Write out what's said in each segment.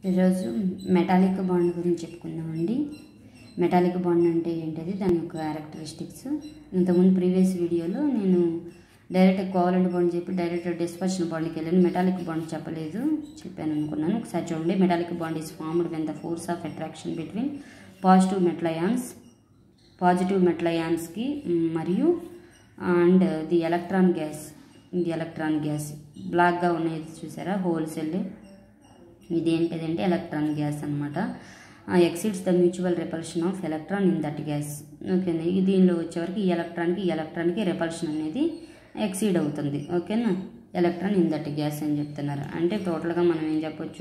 ఈరోజు metallic bond గురించి చెప్పుకుందామండి metallic bond అంటే ఏంటిది దాని యొక్క క్యారెక్టరిస్టిక్స్ ఇంతకుముందు ప్రీవియస్ వీడియోలో నేను డైరెక్ట్ కోవలెంట్ బాండ్ చెప్పి డైరెక్ట్ డిస్పర్షన్ బాండ్కి వెళ్ళాను మెటాలిక్ బాండ్ చెప్పలేదు చెప్పాను అనుకున్నాను ఒకసారి చూడండి metallic bond is formed when the force of attraction between positive metal ions positive మెట్లయాన్స్కి మరియు అండ్ ది ఎలక్ట్రాన్ గ్యాస్ ఇది ఎలక్ట్రాన్ గ్యాస్ బ్లాక్గా ఉన్నది చూసారా హోల్ సెల్ ఇది ఏంటిదంటే ఎలక్ట్రాన్ గ్యాస్ అనమాట exceeds the mutual repulsion of electron in that gas ఓకేనా ఈ దీనిలో వచ్చేవరకు ఈ ఎలక్ట్రాన్కి ఈ ఎలక్ట్రాన్కి రెపల్షన్ అనేది ఎక్సీడ్ అవుతుంది ఓకేనా ఎలక్ట్రాన్ ఇన్ దట్ గ్యాస్ అని చెప్తున్నారు అంటే టోటల్గా మనం ఏం చెప్పొచ్చు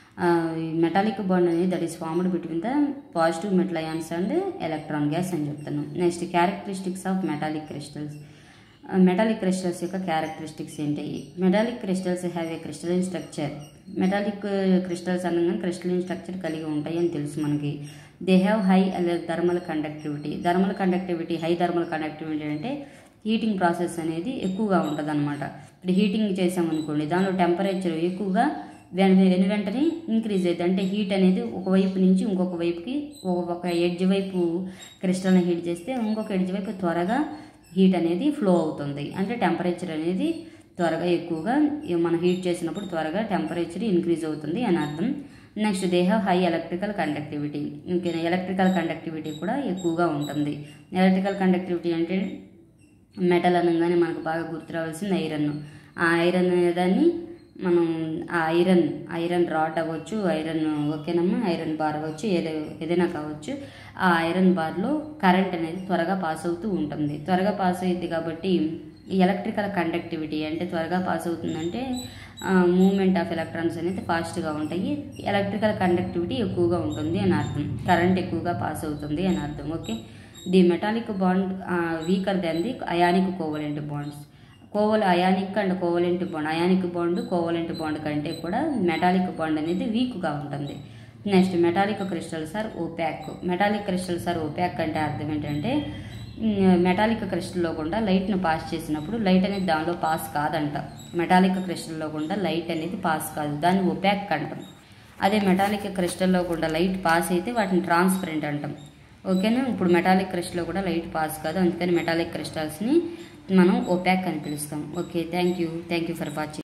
మెటాలిక్ బాండ్ అనేది that is formed between the positive metal ions and electron gas అని చెప్తున్నాం next characteristics of metallic crystals metallic crystals యొక్క క్యారెక్టరిస్టిక్స్ ఏంటి metallic crystals have a crystalline structure metallic crystals అనగా క్రిస్టలిన్ స్ట్రక్చర్ కలిగి ఉంటాయి అని తెలుసు మనకి they have high thermal conductivity thermal conductivity high thermal conductivity అంటే హీటింగ్ ప్రాసెస్ అనేది ఎక్కువగా ఉంటుంది అనమాట ఇప్పుడు హీటింగ్ చేసామనుకోండి దానిలో టెంపరేచర్ ఎక్కువగా వెను వెంటనే ఇంక్రీజ్ అవుతుంది అంటే హీట్ అనేది ఒక వైపు నుంచి ఇంకొక వైపుకి ఒక ఎడ్జ్ వైపు క్రిస్టల్ని హీట్ చేస్తే ఇంకొక ఎడ్జ్ వైపు త్వరగా హీట్ అనేది ఫ్లో అవుతుంది అంటే టెంపరేచర్ అనేది త్వరగా ఎక్కువగా మనం హీట్ చేసినప్పుడు త్వరగా టెంపరేచర్ ఇంక్రీజ్ అవుతుంది అని అర్థం next they have high electrical conductivity ఇంకేనా ఎలక్ట్రికల్ కండక్టివిటీ కూడా ఎక్కువగా ఉంటుంది ఎలక్ట్రికల్ కండక్టివిటీ అంటే మెటల్ అనగానే మనకు బాగా గుర్తు రావాల్సింది ఐరన్ ఆ ఐరన్ దాన్ని మనం ఆ ఐరన్ ఐరన్ రాడ్ అవ్వచ్చు ఐరన్ ఓకేనమ్మా ఐరన్ బార్ అవ్వచ్చు ఏదో ఏదైనా కావచ్చు ఆ ఐరన్ బార్లో కరెంట్ అనేది త్వరగా పాస్ అవుతూ ఉంటుంది త్వరగా పాస్ అయ్యింది కాబట్టి ఈ ఎలక్ట్రికల్ కండక్టివిటీ అంటే త్వరగా పాస్ అవుతుందంటే మూమెంట్ ఆఫ్ ఎలక్ట్రాన్స్ అనేది ఫాస్ట్గా ఉంటాయి ఎలక్ట్రికల్ కండక్టివిటీ ఎక్కువగా ఉంటుంది అని అర్థం కరెంట్ ఎక్కువగా పాస్ అవుతుంది అని అర్థం okay the metallic bond weaker than the ionic covalent bonds కోవల్ ionic and covalent bond ionic bond covalent bond కంటే కూడా మెటాలిక్ బాండ్ అనేది వీక్గా ఉంటుంది next metallic crystals are opaque metallic crystals are opaque అంటే అర్థం ఏంటంటే మెటాలిక్ క్రిస్టల్లో కూడా లైట్ను పాస్ చేసినప్పుడు లైట్ అనేది దానిలో పాస్ కాదంట మెటాలిక్ క్రిస్టల్లో కూడా లైట్ అనేది పాస్ కాదు దాన్ని ఒప్యాక్ అంటాం అదే మెటాలిక్ క్రిస్టల్లో కూడా లైట్ పాస్ అయితే వాటిని ట్రాన్స్పరెంట్ అంటాం ఓకేనా ఇప్పుడు మెటాలిక్ క్రిస్టల్లో కూడా లైట్ పాస్ కాదు అందుకని మెటాలిక్ క్రిస్టల్స్ని మనం ఒప్యాక్ అని పిలుస్తాం okay thank you thank you for watching